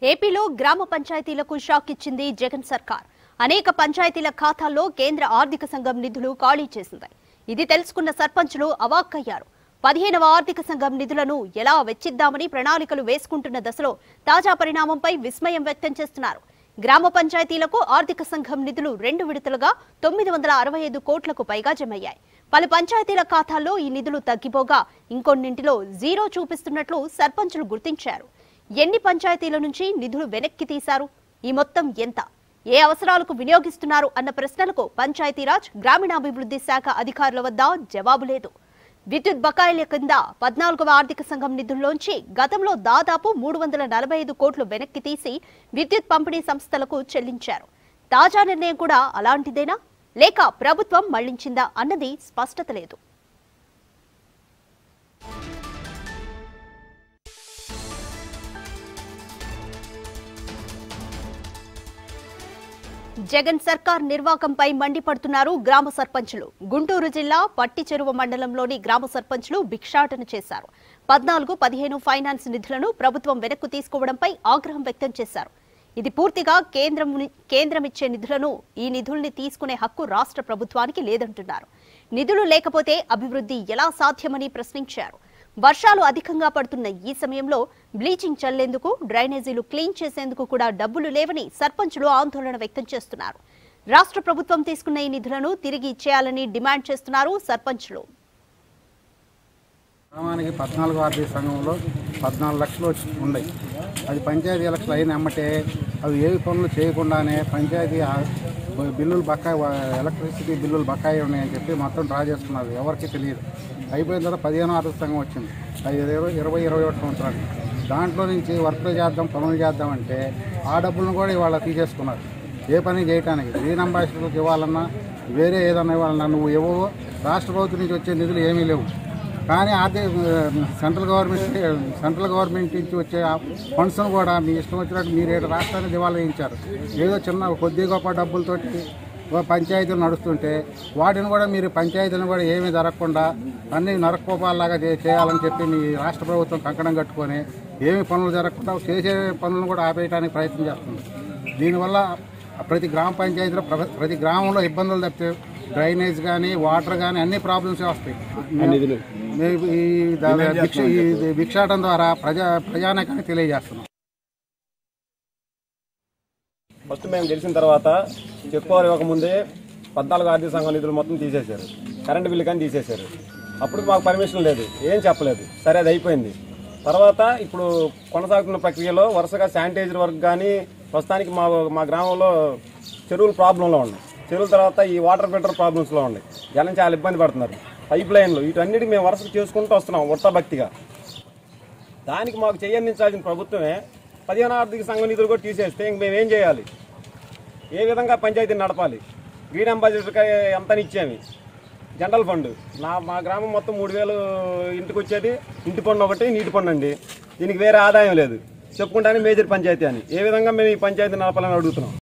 ఏపీలో గ్రామ పంచాయతీలకు షాక్ ఇచ్చింది జగన్ సర్కార్ అనేక పంచాయతీల ఖాతాల్లో కేంద్ర ఆర్థిక సంఘం నిధులు ఖాళీ చేసింది ఇది తెలుసుకున్న సర్పంచులు అవాక్కయ్యారు పదిహేనవ ఆర్థిక సంఘం నిధులను ఎలా వెచ్చిద్దామని ప్రణాళికలు వేసుకుంటున్న దశలో తాజా పరిణామంపై విస్మయం వ్యక్తం చేస్తున్నారు గ్రామ పంచాయతీలకు ఆర్థిక సంఘం నిధులు రెండు విడతలుగా తొమ్మిది వందల అరవై ఐదు కోట్లకు పైగా జమయ్యాయి పలు పంచాయతీల ఖాతాల్లో ఈ నిధులు తగ్గిపోగా ఇంకొన్నింటిలో జీరో చూపిస్తున్నట్లు సర్పంచులు గుర్తించారు ఎన్ని పంచాయతీల నుంచి నిధులు వెనక్కి తీశారు ఈ మొత్తం ఎంత ఏ అవసరాలకు వినియోగిస్తున్నారు అన్న ప్రశ్నలకు పంచాయతీరాజ్ గ్రామీణాభివృద్ధి శాఖ అధికారుల వద్ద జవాబు లేదు విద్యుత్ బకాయిల కింద పద్నాలుగవ ఆర్థిక సంఘం నిధుల్లోంచి గతంలో దాదాపు మూడు వందల నలభై ఐదు కోట్లు వెనక్కి తీసి విద్యుత్ పంపిణీ సంస్థలకు చెల్లించారు తాజా నిర్ణయం కూడా అలాంటిదేనా లేక ప్రభుత్వం మళ్లించిందా అన్నది స్పష్టత లేదు జగన్ సర్కార్ నిర్వాకంపై మండిపడుతున్నారు గ్రామ సర్పంచులు గుంటూరు జిల్లా పట్టి చెరువు మండలంలోని గ్రామ సర్పంచులు భిక్షాటన చేశారు పద్నాలుగు పదిహేను ఫైనాన్స్ నిధులను ప్రభుత్వం వెనక్కు తీసుకోవడంపై ఆగ్రహం వ్యక్తం చేశారు ఇది పూర్తిగా కేంద్రం కేంద్రం ఇచ్చే నిధులను ఈ నిధుల్ని తీసుకునే హక్కు రాష్ట్ర ప్రభుత్వానికి లేదంటున్నారు నిధులు లేకపోతే అభివృద్ధి ఎలా సాధ్యమని ప్రశ్నించారు వర్షాలు అధికంగా పడుతున్న ఈ సమయంలో బ్లీచింగ్ చల్లేందుకు డ్రైనేజీలు క్లీన్ చేసేందుకు కూడా డబ్బులు లేవని సర్పంచులు ఆందోళన వ్యక్తం చేస్తున్నారు రాష్ట్ర ప్రభుత్వం తీసుకున్న ఈ నిధులను తిరిగి ఇచ్చేయాలని డిమాండ్ చేస్తున్నారు సర్పంచులు గ్రామానికి పద్నాలుగు ఆర్థిక సంఘంలో పద్నాలుగు లక్షలు వచ్చి ఉన్నాయి అది పంచాయతీ ఎలక్షన్లు అయిన ఎమ్మటే అవి ఏవి పనులు చేయకుండానే పంచాయతీ ఆ బిల్లులు బకాయి ఎలక్ట్రిసిటీ బిల్లులు బకాయి ఉన్నాయని చెప్పి మొత్తం డ్రా చేసుకున్నారు ఎవరికి తెలియదు అయిపోయిన తర్వాత పదిహేను ఆర్థిక సంఘం వచ్చింది అది ఇరవై ఇరవై ఇరవై ఒకటి సంవత్సరాలు దాంట్లో నుంచి వర్క్లు చేద్దాం పనులు చేద్దామంటే ఆ డబ్బులను కూడా ఇవాళ తీసేసుకున్నారు ఏ పని చేయడానికి గ్రీన్ అంబాసిడర్లకు ఇవ్వాలన్నా వేరే ఏదన్నా ఇవ్వాలన్నా నువ్వు ఇవ్వవు రాష్ట్ర ప్రభుత్వం నుంచి వచ్చే నిధులు ఏమీ లేవు కానీ ఆర్థిక సెంట్రల్ గవర్నమెంట్ సెంట్రల్ గవర్నమెంట్ నుంచి వచ్చే ఫండ్స్ కూడా మీ ఇష్టం వచ్చినట్టు మీరు ఏడు రాష్ట్రాన్ని దివాలా వేయించారు ఏదో చిన్న కొద్ది గొప్ప డబ్బులతోటి ఓ పంచాయతీలు నడుస్తుంటే వాటిని కూడా మీరు పంచాయతీలను కూడా ఏమీ జరగకుండా అన్ని నరకోపాలాగా చే- చేయాలని చెప్పి మీ రాష్ట్ర ప్రభుత్వం కంకణం కట్టుకొని ఏమి పనులు జరగకుండా చేసే పనులను కూడా ఆపేయడానికి ప్రయత్నం చేస్తుంది దీనివల్ల ప్రతి గ్రామ పంచాయతీలో ప్ర- ప్రతి గ్రామంలో ఇబ్బందులు తప్పితే డ్రైనేజ్ కానీ వాటర్ కానీ అన్ని ప్రాబ్లమ్స్ వస్తాయి మేము ఈ దా- భిక్ష ఈ భిక్షాటం ద్వారా ప్రజా ప్రజానకాన్ని తెలియజేస్తున్నాం ఫస్ట్ మేము గెలిచిన తర్వాత చెప్పుకోవాలి ఇవ్వకముందే పద్నాలుగు ఆర్థిక సంఘం నిధులు మొత్తం తీసేశారు కరెంటు బిల్లు కానీ తీసేశారు అప్పుడు మాకు పర్మిషన్ లేదు ఏం చెప్పలేదు సరే అది అయిపోయింది తర్వాత ఇప్పుడు కొనసాగుతున్న ప్రక్రియలో వరుసగా శానిటైజర్ వర్క్ కానీ ప్రస్తుతానికి మా మా గ్రామంలో చెరువులు ప్రాబ్లంలో ఉన్నాయి చెరువుల తర్వాత ఈ వాటర్ ఫిల్టర్ ప్రాబ్లమ్స్లో ఉన్నాయి జనం చాలా ఇబ్బంది పడుతున్నారు పైప్ లైన్లు వీటన్నిటికి మేము వరుసగా చేసుకుంటూ వస్తున్నాం ఉడత భక్తిగా దానికి మాకు చెయ్యందించాల్సిన ప్రభుత్వమే పదిహేను ఆర్థిక సంఘం నిధులు కూడా తీసేస్తే ఇంక మేము ఏం చేయాలి ఏ విధంగా పంచాయతీని నడపాలి గ్రీన్ అంబాసిడర్కి ఎంత ఇచ్చేమి జనరల్ ఫండ్ నా మా గ్రామం మొత్తం మూడు వేలు ఇంటికి వచ్చేది ఇంటి పన్ను ఒకటి నీటి పన్ను అండి దీనికి వేరే ఆదాయం లేదు చెప్పుకుంటానే మేజర్ పంచాయతీ అని ఏ విధంగా మేము ఈ పంచాయతీ నడపాలని అడుగుతున్నాం